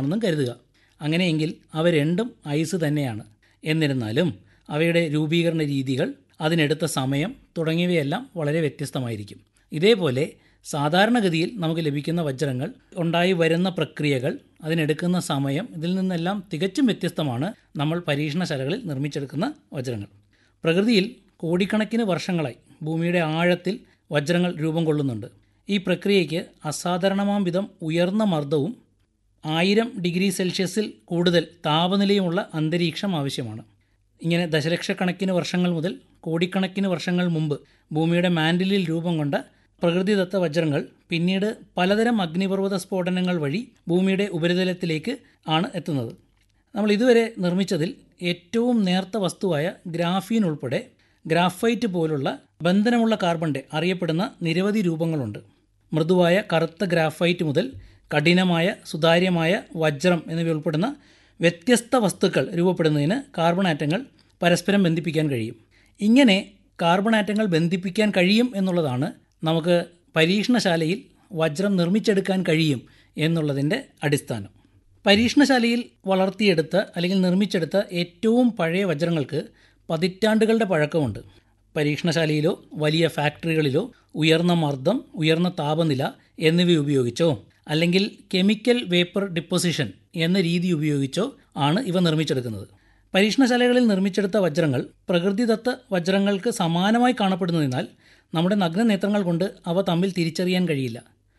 എന്നും കരുതുക അങ്ങനെയെങ്കിൽ അവ രണ്ടും ഐസ് തന്നെയാണ് എന്നിരുന്നാലും അവയുടെ രൂപീകരണ രീതികൾ അതിനെടുത്ത സമയം തുടങ്ങിയവയെല്ലാം വളരെ വ്യത്യസ്തമായിരിക്കും ഇതേപോലെ സാധാരണഗതിയിൽ നമുക്ക് ലഭിക്കുന്ന വജ്രങ്ങൾ ഉണ്ടായി വരുന്ന പ്രക്രിയകൾ അതിനെടുക്കുന്ന സമയം ഇതിൽ നിന്നെല്ലാം തികച്ചും വ്യത്യസ്തമാണ് നമ്മൾ പരീക്ഷണശാലകളിൽ നിർമ്മിച്ചെടുക്കുന്ന വജ്രങ്ങൾ പ്രകൃതിയിൽ കോടിക്കണക്കിന് വർഷങ്ങളായി ഭൂമിയുടെ ആഴത്തിൽ വജ്രങ്ങൾ രൂപം കൊള്ളുന്നുണ്ട് ഈ പ്രക്രിയയ്ക്ക് അസാധാരണമാം വിധം ഉയർന്ന മർദ്ദവും ആയിരം ഡിഗ്രി സെൽഷ്യസിൽ കൂടുതൽ താപനിലയുമുള്ള അന്തരീക്ഷം ആവശ്യമാണ് ഇങ്ങനെ ദശലക്ഷക്കണക്കിന് വർഷങ്ങൾ മുതൽ കോടിക്കണക്കിന് വർഷങ്ങൾ മുമ്പ് ഭൂമിയുടെ മാൻഡിലിൽ രൂപം കൊണ്ട പ്രകൃതിദത്ത വജ്രങ്ങൾ പിന്നീട് പലതരം അഗ്നിപർവ്വത സ്ഫോടനങ്ങൾ വഴി ഭൂമിയുടെ ഉപരിതലത്തിലേക്ക് ആണ് എത്തുന്നത് നമ്മൾ ഇതുവരെ നിർമ്മിച്ചതിൽ ഏറ്റവും നേർത്ത വസ്തുവായ ഗ്രാഫീൻ ഉൾപ്പെടെ ഗ്രാഫൈറ്റ് പോലുള്ള ബന്ധനമുള്ള കാർബണിൻ്റെ അറിയപ്പെടുന്ന നിരവധി രൂപങ്ങളുണ്ട് മൃദുവായ കറുത്ത ഗ്രാഫൈറ്റ് മുതൽ കഠിനമായ സുതാര്യമായ വജ്രം എന്നിവ ഉൾപ്പെടുന്ന വ്യത്യസ്ത വസ്തുക്കൾ രൂപപ്പെടുന്നതിന് കാർബൺ ആറ്റങ്ങൾ പരസ്പരം ബന്ധിപ്പിക്കാൻ കഴിയും ഇങ്ങനെ കാർബൺ ആറ്റങ്ങൾ ബന്ധിപ്പിക്കാൻ കഴിയും എന്നുള്ളതാണ് നമുക്ക് പരീക്ഷണശാലയിൽ വജ്രം നിർമ്മിച്ചെടുക്കാൻ കഴിയും എന്നുള്ളതിൻ്റെ അടിസ്ഥാനം പരീക്ഷണശാലയിൽ വളർത്തിയെടുത്ത അല്ലെങ്കിൽ നിർമ്മിച്ചെടുത്ത ഏറ്റവും പഴയ വജ്രങ്ങൾക്ക് പതിറ്റാണ്ടുകളുടെ പഴക്കമുണ്ട് പരീക്ഷണശാലയിലോ വലിയ ഫാക്ടറികളിലോ ഉയർന്ന മർദ്ദം ഉയർന്ന താപനില എന്നിവ ഉപയോഗിച്ചോ അല്ലെങ്കിൽ കെമിക്കൽ വേപ്പർ ഡിപ്പോസിഷൻ എന്ന രീതി ഉപയോഗിച്ചോ ആണ് ഇവ നിർമ്മിച്ചെടുക്കുന്നത് പരീക്ഷണശാലകളിൽ നിർമ്മിച്ചെടുത്ത വജ്രങ്ങൾ പ്രകൃതിദത്ത വജ്രങ്ങൾക്ക് സമാനമായി കാണപ്പെടുന്നതിനാൽ നമ്മുടെ നഗ്നനേത്രങ്ങൾ കൊണ്ട് അവ തമ്മിൽ തിരിച്ചറിയാൻ കഴിയില്ല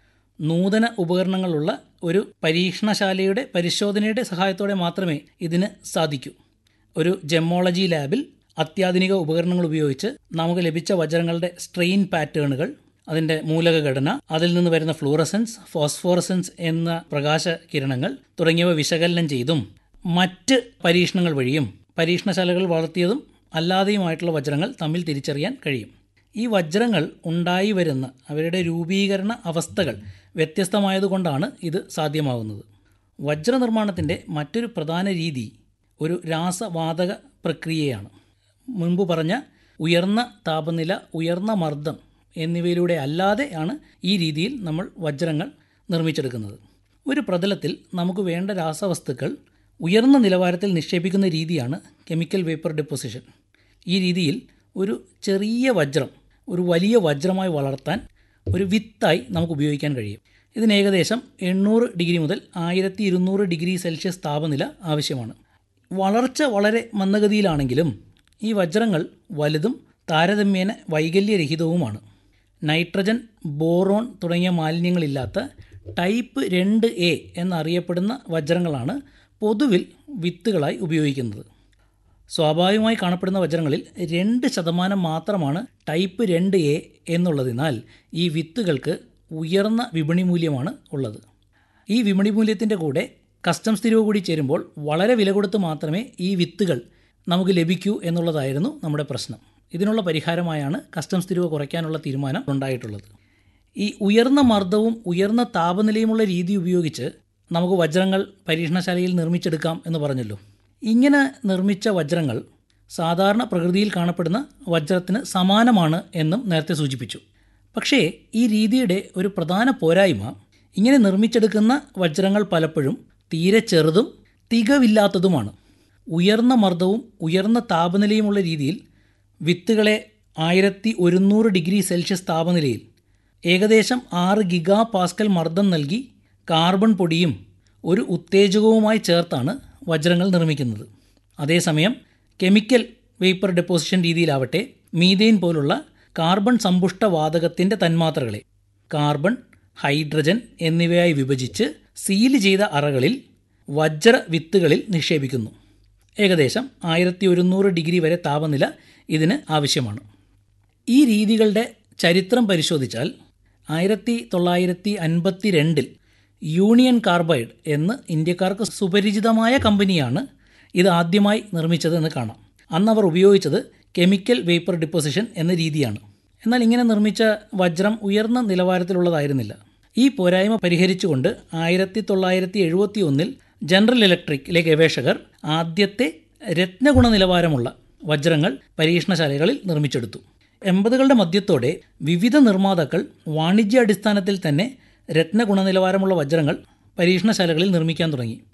നൂതന ഉപകരണങ്ങളുള്ള ഒരു പരീക്ഷണശാലയുടെ പരിശോധനയുടെ സഹായത്തോടെ മാത്രമേ ഇതിന് സാധിക്കൂ ഒരു ജെമോളജി ലാബിൽ അത്യാധുനിക ഉപകരണങ്ങൾ ഉപയോഗിച്ച് നമുക്ക് ലഭിച്ച വജ്രങ്ങളുടെ സ്ട്രെയിൻ പാറ്റേണുകൾ അതിൻ്റെ മൂലക ഘടന അതിൽ നിന്ന് വരുന്ന ഫ്ലൂറസൻസ് ഫോസ്ഫോറസൻസ് എന്ന പ്രകാശ കിരണങ്ങൾ തുടങ്ങിയവ വിശകലനം ചെയ്തും മറ്റ് പരീക്ഷണങ്ങൾ വഴിയും പരീക്ഷണശാലകൾ വളർത്തിയതും അല്ലാതെയുമായിട്ടുള്ള വജ്രങ്ങൾ തമ്മിൽ തിരിച്ചറിയാൻ കഴിയും ഈ വജ്രങ്ങൾ ഉണ്ടായി വരുന്ന അവരുടെ രൂപീകരണ അവസ്ഥകൾ വ്യത്യസ്തമായതുകൊണ്ടാണ് ഇത് സാധ്യമാകുന്നത് വജ്രനിർമ്മാണത്തിൻ്റെ മറ്റൊരു പ്രധാന രീതി ഒരു രാസവാതക പ്രക്രിയയാണ് മുൻപ് പറഞ്ഞ ഉയർന്ന താപനില ഉയർന്ന മർദ്ദം എന്നിവയിലൂടെ അല്ലാതെ ആണ് ഈ രീതിയിൽ നമ്മൾ വജ്രങ്ങൾ നിർമ്മിച്ചെടുക്കുന്നത് ഒരു പ്രതലത്തിൽ നമുക്ക് വേണ്ട രാസവസ്തുക്കൾ ഉയർന്ന നിലവാരത്തിൽ നിക്ഷേപിക്കുന്ന രീതിയാണ് കെമിക്കൽ വേപ്പർ ഡെപ്പോസിഷൻ ഈ രീതിയിൽ ഒരു ചെറിയ വജ്രം ഒരു വലിയ വജ്രമായി വളർത്താൻ ഒരു വിത്തായി നമുക്ക് ഉപയോഗിക്കാൻ കഴിയും ഇതിന് ഏകദേശം എണ്ണൂറ് ഡിഗ്രി മുതൽ ആയിരത്തി ഇരുന്നൂറ് ഡിഗ്രി സെൽഷ്യസ് താപനില ആവശ്യമാണ് വളർച്ച വളരെ മന്ദഗതിയിലാണെങ്കിലും ഈ വജ്രങ്ങൾ വലുതും താരതമ്യേന വൈകല്യരഹിതവുമാണ് നൈട്രജൻ ബോറോൺ തുടങ്ങിയ മാലിന്യങ്ങളില്ലാത്ത ടൈപ്പ് രണ്ട് എ എന്നറിയപ്പെടുന്ന വജ്രങ്ങളാണ് പൊതുവിൽ വിത്തുകളായി ഉപയോഗിക്കുന്നത് സ്വാഭാവികമായി കാണപ്പെടുന്ന വജ്രങ്ങളിൽ രണ്ട് ശതമാനം മാത്രമാണ് ടൈപ്പ് രണ്ട് എ എന്നുള്ളതിനാൽ ഈ വിത്തുകൾക്ക് ഉയർന്ന വിപണി മൂല്യമാണ് ഉള്ളത് ഈ വിപണി മൂല്യത്തിൻ്റെ കൂടെ കസ്റ്റംസ് തിരിവ് കൂടി ചേരുമ്പോൾ വളരെ വില കൊടുത്ത് മാത്രമേ ഈ വിത്തുകൾ നമുക്ക് ലഭിക്കൂ എന്നുള്ളതായിരുന്നു നമ്മുടെ പ്രശ്നം ഇതിനുള്ള പരിഹാരമായാണ് കസ്റ്റംസ് തിരിവ് കുറയ്ക്കാനുള്ള തീരുമാനം ഉണ്ടായിട്ടുള്ളത് ഈ ഉയർന്ന മർദ്ദവും ഉയർന്ന താപനിലയുമുള്ള രീതി ഉപയോഗിച്ച് നമുക്ക് വജ്രങ്ങൾ പരീക്ഷണശാലയിൽ നിർമ്മിച്ചെടുക്കാം എന്ന് പറഞ്ഞല്ലോ ഇങ്ങനെ നിർമ്മിച്ച വജ്രങ്ങൾ സാധാരണ പ്രകൃതിയിൽ കാണപ്പെടുന്ന വജ്രത്തിന് സമാനമാണ് എന്നും നേരത്തെ സൂചിപ്പിച്ചു പക്ഷേ ഈ രീതിയുടെ ഒരു പ്രധാന പോരായ്മ ഇങ്ങനെ നിർമ്മിച്ചെടുക്കുന്ന വജ്രങ്ങൾ പലപ്പോഴും തീരെ ചെറുതും തികവില്ലാത്തതുമാണ് ഉയർന്ന മർദ്ദവും ഉയർന്ന താപനിലയുമുള്ള രീതിയിൽ വിത്തുകളെ ആയിരത്തി ഒരുന്നൂറ് ഡിഗ്രി സെൽഷ്യസ് താപനിലയിൽ ഏകദേശം ആറ് ഗിഗാ പാസ്കൽ മർദ്ദം നൽകി കാർബൺ പൊടിയും ഒരു ഉത്തേജകവുമായി ചേർത്താണ് വജ്രങ്ങൾ നിർമ്മിക്കുന്നത് അതേസമയം കെമിക്കൽ വേപ്പർ ഡെപ്പോസിഷൻ രീതിയിലാവട്ടെ മീതെയിൻ പോലുള്ള കാർബൺ സമ്പുഷ്ട വാതകത്തിൻ്റെ തന്മാത്രകളെ കാർബൺ ഹൈഡ്രജൻ എന്നിവയായി വിഭജിച്ച് സീല് ചെയ്ത അറകളിൽ വജ്ര വിത്തുകളിൽ നിക്ഷേപിക്കുന്നു ഏകദേശം ആയിരത്തി ഒരുന്നൂറ് ഡിഗ്രി വരെ താപനില ഇതിന് ആവശ്യമാണ് ഈ രീതികളുടെ ചരിത്രം പരിശോധിച്ചാൽ ആയിരത്തി തൊള്ളായിരത്തി അൻപത്തി രണ്ടിൽ യൂണിയൻ കാർബൈഡ് എന്ന് ഇന്ത്യക്കാർക്ക് സുപരിചിതമായ കമ്പനിയാണ് ഇത് ആദ്യമായി നിർമ്മിച്ചതെന്ന് കാണാം അന്ന് അവർ ഉപയോഗിച്ചത് കെമിക്കൽ വേപ്പർ ഡിപ്പോസിഷൻ എന്ന രീതിയാണ് എന്നാൽ ഇങ്ങനെ നിർമ്മിച്ച വജ്രം ഉയർന്ന നിലവാരത്തിലുള്ളതായിരുന്നില്ല ഈ പോരായ്മ പരിഹരിച്ചുകൊണ്ട് ആയിരത്തി തൊള്ളായിരത്തി എഴുപത്തി ഒന്നിൽ ജനറൽ ഇലക്ട്രിക്കിലെ ഗവേഷകർ ആദ്യത്തെ രത്നഗുണ നിലവാരമുള്ള വജ്രങ്ങൾ പരീക്ഷണശാലകളിൽ നിർമ്മിച്ചെടുത്തു എൺപതുകളുടെ മധ്യത്തോടെ വിവിധ നിർമ്മാതാക്കൾ വാണിജ്യാടിസ്ഥാനത്തിൽ തന്നെ രത്നഗുണനിലവാരമുള്ള വജ്രങ്ങൾ പരീക്ഷണശാലകളിൽ നിർമ്മിക്കാൻ തുടങ്ങി